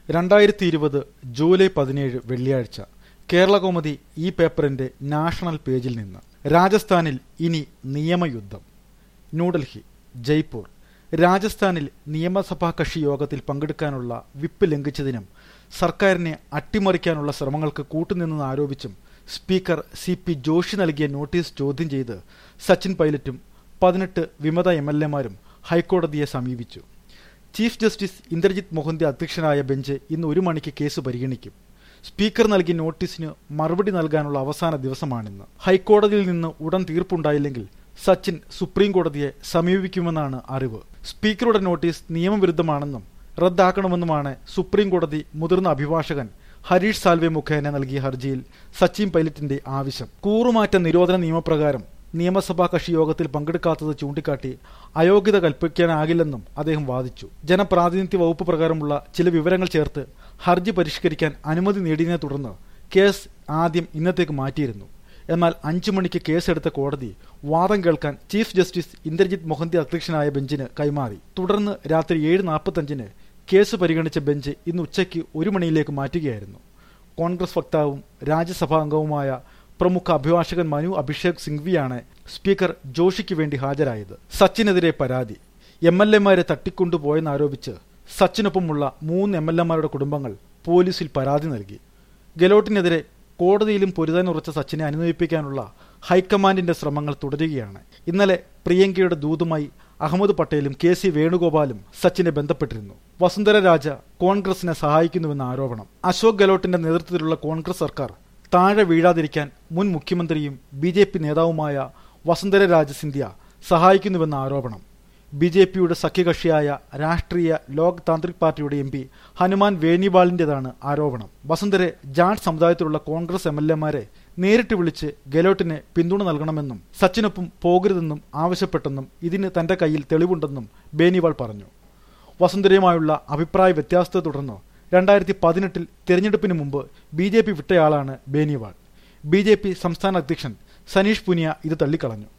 രണ്ടായിരത്തി ഇരുപത് ജൂലൈ പതിനേഴ് വെള്ളിയാഴ്ച കേരളകൗമുദി ഈ പേപ്പറിന്റെ നാഷണൽ പേജിൽ നിന്ന് രാജസ്ഥാനിൽ ഇനി നിയമയുദ്ധം ന്യൂഡൽഹി ജയ്പൂർ രാജസ്ഥാനിൽ നിയമസഭാ കക്ഷി യോഗത്തിൽ പങ്കെടുക്കാനുള്ള വിപ്പ് ലംഘിച്ചതിനും സർക്കാരിനെ അട്ടിമറിക്കാനുള്ള ശ്രമങ്ങൾക്ക് കൂട്ടുനിന്നെന്ന് ആരോപിച്ചും സ്പീക്കർ സി പി ജോഷി നൽകിയ നോട്ടീസ് ചോദ്യം ചെയ്ത് സച്ചിൻ പൈലറ്റും പതിനെട്ട് വിമത എം എൽ എമാരും ഹൈക്കോടതിയെ സമീപിച്ചു ചീഫ് ജസ്റ്റിസ് ഇന്ദ്രജിത് മൊഹന്തി അധ്യക്ഷനായ ബെഞ്ച് ഇന്ന് ഒരു മണിക്ക് കേസ് പരിഗണിക്കും സ്പീക്കർ നൽകിയ നോട്ടീസിന് മറുപടി നൽകാനുള്ള അവസാന ദിവസമാണിന്ന് ഹൈക്കോടതിയിൽ നിന്ന് ഉടൻ തീർപ്പുണ്ടായില്ലെങ്കിൽ സച്ചിൻ സുപ്രീം കോടതിയെ സമീപിക്കുമെന്നാണ് അറിവ് സ്പീക്കറുടെ നോട്ടീസ് നിയമവിരുദ്ധമാണെന്നും റദ്ദാക്കണമെന്നുമാണ് സുപ്രീം കോടതി മുതിർന്ന അഭിഭാഷകൻ ഹരീഷ് സാൽവെ മുഖേന നൽകിയ ഹർജിയിൽ സച്ചിൻ പൈലറ്റിന്റെ ആവശ്യം കൂറുമാറ്റ നിരോധന നിയമപ്രകാരം നിയമസഭാ കക്ഷി യോഗത്തിൽ പങ്കെടുക്കാത്തത് ചൂണ്ടിക്കാട്ടി അയോഗ്യത കൽപ്പിക്കാനാകില്ലെന്നും അദ്ദേഹം വാദിച്ചു ജനപ്രാതിനിധ്യ വകുപ്പ് പ്രകാരമുള്ള ചില വിവരങ്ങൾ ചേർത്ത് ഹർജി പരിഷ്കരിക്കാൻ അനുമതി നേടിയതിനെ തുടർന്ന് കേസ് ആദ്യം ഇന്നത്തേക്ക് മാറ്റിയിരുന്നു എന്നാൽ അഞ്ചു മണിക്ക് കേസെടുത്ത കോടതി വാദം കേൾക്കാൻ ചീഫ് ജസ്റ്റിസ് ഇന്ദ്രജിത് മൊഹന്തി അധ്യക്ഷനായ ബെഞ്ചിന് കൈമാറി തുടർന്ന് രാത്രി ഏഴ് നാൽപ്പത്തഞ്ചിന് കേസ് പരിഗണിച്ച ബെഞ്ച് ഇന്ന് ഉച്ചയ്ക്ക് ഒരു മണിയിലേക്ക് മാറ്റുകയായിരുന്നു കോൺഗ്രസ് വക്താവും രാജ്യസഭാ അംഗവുമായ പ്രമുഖ അഭിഭാഷകൻ മനു അഭിഷേക് സിംഗ്വിയാണ് സ്പീക്കർ ജോഷിക്ക് വേണ്ടി ഹാജരായത് സച്ചിനെതിരെ പരാതി എം എൽ എമാരെ തട്ടിക്കൊണ്ടുപോയെന്നാരോപിച്ച് സച്ചിനൊപ്പമുള്ള മൂന്ന് എം എൽ എമാരുടെ കുടുംബങ്ങൾ പോലീസിൽ പരാതി നൽകി ഗെലോട്ടിനെതിരെ കോടതിയിലും പൊരുതാനുറച്ച സച്ചിനെ അനുനയിപ്പിക്കാനുള്ള ഹൈക്കമാൻഡിന്റെ ശ്രമങ്ങൾ തുടരുകയാണ് ഇന്നലെ പ്രിയങ്കയുടെ ദൂതുമായി അഹമ്മദ് പട്ടേലും കെ സി വേണുഗോപാലും സച്ചിനെ ബന്ധപ്പെട്ടിരുന്നു വസുന്ധര രാജ കോൺഗ്രസിനെ സഹായിക്കുന്നുവെന്ന ആരോപണം അശോക് ഗെലോട്ടിന്റെ നേതൃത്വത്തിലുള്ള കോൺഗ്രസ് സർക്കാർ താഴെ വീഴാതിരിക്കാൻ മുൻ മുഖ്യമന്ത്രിയും ബി ജെ പി നേതാവുമായ വസുന്ധര രാജ സിന്ധ്യ സഹായിക്കുന്നുവെന്ന ആരോപണം ബി ജെ പിയുടെ സഖ്യകക്ഷിയായ രാഷ്ട്രീയ ലോക് താന്ത്രിക് പാർട്ടിയുടെ എം പി ഹനുമാൻ വേണിവാളിന്റേതാണ് ആരോപണം വസുന്ധരെ ജാട്ട് സമുദായത്തിലുള്ള കോൺഗ്രസ് എം എൽ എമാരെ നേരിട്ട് വിളിച്ച് ഗെലോട്ടിന് പിന്തുണ നൽകണമെന്നും സച്ചിനൊപ്പം പോകരുതെന്നും ആവശ്യപ്പെട്ടെന്നും ഇതിന് തന്റെ കയ്യിൽ തെളിവുണ്ടെന്നും ബേനിവാൾ പറഞ്ഞു വസുന്ധരയുമായുള്ള അഭിപ്രായ വ്യത്യാസത്തെ തുടർന്ന് രണ്ടായിരത്തി പതിനെട്ടിൽ തിരഞ്ഞെടുപ്പിന് മുമ്പ് ബി ജെ പി വിട്ടയാളാണ് ബേനിവാൾ ബി ജെ പി സംസ്ഥാന അധ്യക്ഷൻ സനീഷ് പുനിയ ഇത് തള്ളിക്കളഞ്ഞു